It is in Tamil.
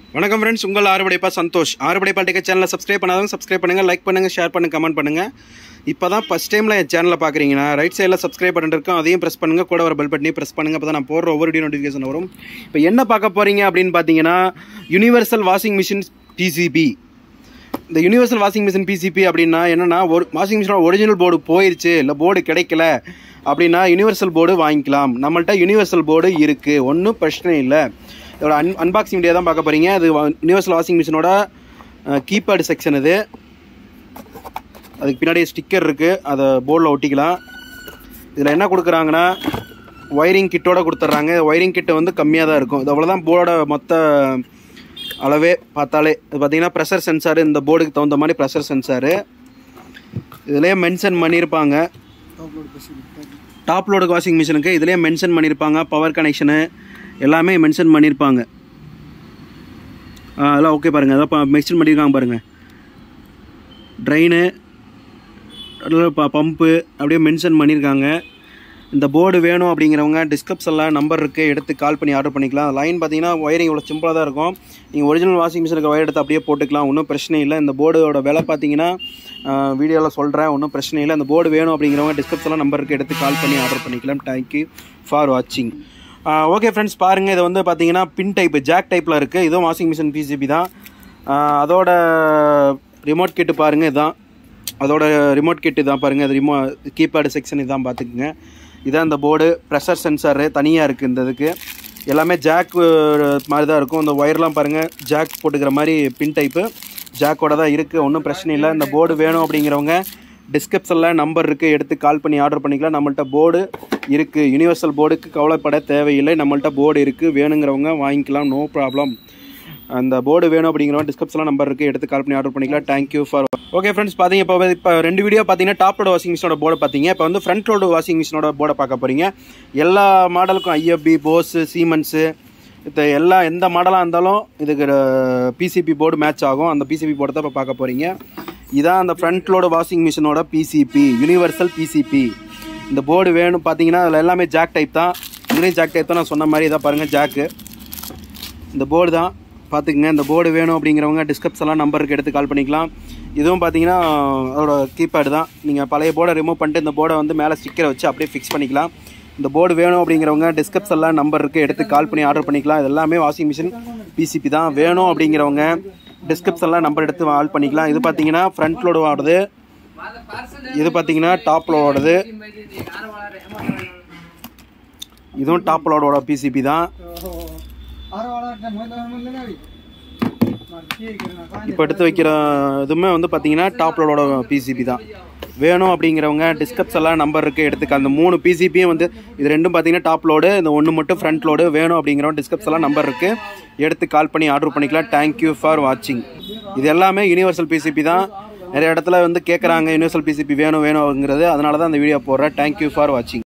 வணக்கம் ஃப்ரெண்ட்ஸ் உங்கள் ஆறுபடைப்பா சந்தோஷ் ஆறுபடைப்பா டெக்க சேனலை சப்ஸ்கிரைப் பண்ணாதவங்க சப்ஸ்கிரைப் பண்ணுங்கள் லைக் பண்ணுங்கள் ஷேர் பண்ணுங்கள் கமெண்ட் பண்ணுங்கள் இப்போ தான் ஃபஸ்ட் டைமில் என் சேனலை பார்க்குறீங்கன்னா ரைட் சைடில் சப்ஸ்கிரைப் பட்டன் இருக்கும் அதையும் ப்ரெஸ் பண்ணுங்கள் கூட வர பெல் பட்டனையும் ப்ரெஸ் பண்ணுங்கள் அப்போ தான் நான் போடுற ஒவ்வொரு வீடியோ நோட்டிஃபிகேஷன் வரும் இப்போ என்ன பார்க்க போகிறீங்க அப்படின்னு பார்த்தீங்கன்னா யூனிவர்சல் வாஷிங் மிஷின் பிசிபி இந்த யூனிவர்சல் வாஷிங் மிஷின் பிசிபி அப்படின்னா என்னன்னா ஒரு வாஷிங் மிஷினோட ஒரிஜினல் போர்டு போயிருச்சு இல்லை போர்டு கிடைக்கல அப்படின்னா யூனிவர்சல் போர்டு வாங்கிக்கலாம் நம்மள்ட்ட யூனிவர்சல் போர்டு இருக்குது ஒன்றும் பிரச்சனை இல்லை இதோட அன் அன்பாக்சிங் வீடியோ தான் பார்க்க போகிறீங்க அது யூனிவர்சல் வாஷிங் மிஷினோட கீபேடு செக்ஷன் இது அதுக்கு பின்னாடி ஸ்டிக்கர் இருக்குது அதை போர்டில் ஒட்டிக்கலாம் இதில் என்ன கொடுக்குறாங்கன்னா ஒயரிங் கிட்டோட கொடுத்துட்றாங்க ஒயரிங் கிட்ட வந்து கம்மியாக தான் இருக்கும் இது அவ்வளோதான் போர்டோட மொத்த அளவே பார்த்தாலே இது பார்த்தீங்கன்னா ப்ரெஷர் சென்சார் இந்த போர்டுக்கு தகுந்த மாதிரி ப்ரெஷர் சென்சாரு இதுலேயே மென்ஷன் பண்ணியிருப்பாங்க டாப் லோடு வாஷிங் மிஷினுக்கு இதுலேயே மென்ஷன் பண்ணியிருப்பாங்க பவர் கனெக்ஷனு எல்லாமே மென்ஷன் பண்ணியிருப்பாங்க ஆ அதெல்லாம் ஓகே பாருங்கள் அதெல்லாம் மென்ஷன் பண்ணியிருக்காங்க பாருங்கள் ட்ரெயினு பம்பு அப்படியே மென்ஷன் பண்ணியிருக்காங்க இந்த போர்டு வேணும் அப்படிங்கிறவங்க டிஸ்கிரிப்ஷனில் நம்பர் இருக்குது எடுத்து கால் பண்ணி ஆர்டர் பண்ணிக்கலாம் லைன் பார்த்தீங்கன்னா ஒயரிங் இவ்வளோ சிம்பிளாக தான் இருக்கும் நீங்கள் ஒரிஜினல் வாஷிங் மிஷினுக்கு ஒயர் எடுத்து அப்படியே போட்டுக்கலாம் ஒன்றும் பிரச்சனை இல்லை இந்த போர்டோட விலை பார்த்தீங்கன்னா வீடியோவில் சொல்கிறேன் ஒன்றும் பிரச்சனை இல்லை இந்த போர்டு வேணும் அப்படிங்கிறவங்க டிஸ்கிரிப்ஷனில் நம்பருக்கு எடுத்து கால் பண்ணி ஆர்டர் பண்ணிக்கலாம் தேங்க்யூ ஃபார் வாட்சிங் ஓகே ஃப்ரெண்ட்ஸ் பாருங்கள் இது வந்து பார்த்தீங்கன்னா பின் டைப்பு ஜாக் டைப்பில் இருக்குது இதுவும் வாஷிங் மிஷின் பிசிபி தான் ஆஹ் அதோட ரிமோட் கிட்டு பாருங்கள் இதான் அதோட ரிமோட் கிட் இதான் பாருங்கள் அது ரிமோ கீபேடு செக்ஷன் இதான் பார்த்துக்குங்க இதான் இந்த போர்டு ப்ரெஷர் சென்சாரு தனியாக இருக்குது இந்த இதுக்கு எல்லாமே ஜாக் மாதிரி தான் இருக்கும் இந்த ஒயர்லாம் பாருங்கள் ஜாக் போட்டுக்கிற மாதிரி பின் டைப்பு ஜாக்கோட தான் இருக்குது ஒன்றும் பிரச்சனை இல்லை இந்த போர்டு வேணும் அப்படிங்கிறவங்க டிஸ்கிரிப்ஷனில் நம்பர் இருக்குது எடுத்து கால் பண்ணி ஆர்டர் பண்ணிக்கலாம் நம்மள்ட்ட போர்டு இருக்குது யூனிவர்சல் போர்டுக்கு கவலைப்பட தேவையில்லை நம்மள்ட்ட போர்டு இருக்குது வேணுங்கிறவங்க வாங்கிக்கலாம் நோ ப்ராப்ளம் அந்த போர்டு வேணும் அப்படிங்கிறவங்க டிஸ்கிரிப்ஷனில் நம்பர் இருக்குது எடுத்து கால் பண்ணி ஆர்டர் பண்ணிக்கலாம் தேங்க்யூ ஃபார் ஓகே ஃப்ரெண்ட்ஸ் பார்த்தீங்க இப்போ இப்போ ரெண்டு வீடியோ பார்த்தீங்கன்னா டாப் லோடு வாஷிங் மிஷினோட போர்டு பார்த்தீங்க இப்போ வந்து ஃப்ரண்ட் லோடு வாஷிங் மிஷினோட போர்டை பார்க்க போகிறீங்க எல்லா மாடலுக்கும் ஐஎஃப்பி போஸு சீமன்ஸு இது எல்லா எந்த மாடலாக இருந்தாலும் இதுக்கு பிசிபி போர்டு மேட்ச் ஆகும் அந்த பிசிபி போர்டு தான் இப்போ பார்க்க போகிறீங்க இதான் அந்த ஃப்ரண்ட் லோடு வாஷிங் மிஷினோட பிசிபி யூனிவர்சல் பிசிபி இந்த போர்டு வேணும் பார்த்தீங்கன்னா அதில் எல்லாமே ஜாக் டைப் தான் இதுலேயும் ஜாக் டைப் தான் நான் சொன்ன மாதிரி இதான் பாருங்கள் ஜாக்கு இந்த போர்டு தான் பார்த்துக்குங்க இந்த போர்டு வேணும் அப்படிங்கிறவங்க டிஸ்கிரிப்ஷன்லாம் நம்பருக்கு எடுத்து கால் பண்ணிக்கலாம் இதுவும் பார்த்தீங்கன்னா அதோட கீபேடு தான் நீங்கள் பழைய போர்டை ரிமூவ் பண்ணிட்டு இந்த போர்டை வந்து மேலே ஸ்டிக்கரை வச்சு அப்படியே ஃபிக்ஸ் பண்ணிக்கலாம் இந்த போர்டு வேணும் அப்படிங்கிறவங்க டிஸ்கிரிப்ஷன்லாம் நம்பர் இருக்குது எடுத்து கால் பண்ணி ஆர்டர் பண்ணிக்கலாம் இது எல்லாமே வாஷிங் மிஷின் பிசிபி தான் வேணும் அப்படிங்கிறவங்க டிஸ்கிரிப்ஷன்லாம் நம்பர் எடுத்து ஆல் பண்ணிக்கலாம் இது பார்த்தீங்கன்னா ஃப்ரண்ட் லோடு ஓடுது இது பார்த்தீங்கன்னா டாப் லோடோடது இதுவும் டாப் லோடோட பிசிபி தான் இப்போ எடுத்து வைக்கிற இதுவுமே வந்து பார்த்தீங்கன்னா டாப் லோடோட பிசிபி தான் வேணும் அப்படிங்கிறவங்க டிஸ்கிரிப்ஷன்லாம் நம்பர் இருக்குது எடுத்துக்க அந்த மூணு பிசிபியும் வந்து இது ரெண்டும் பார்த்தீங்கன்னா டாப் லோடு இந்த ஒன்று மட்டும் ஃப்ரண்ட் லோடு வேணும் அப்படிங்கிறவங்க டிஸ்கிரிப்ஷன்லாம் நம்பர் இருக்குது எடுத்து கால் பண்ணி ஆர்டர் பண்ணிக்கலாம் தேங்க்யூ ஃபார் வாட்சிங் இது எல்லாமே யூனிவர்சல் பிசிபி தான் நிறைய இடத்துல வந்து கேட்குறாங்க யூனிவர்சல் பிசிபி வேணும் வேணுங்கிறது அதனால தான் அந்த வீடியோ போடுறேன் தேங்க்யூ ஃபார் வாட்சிங்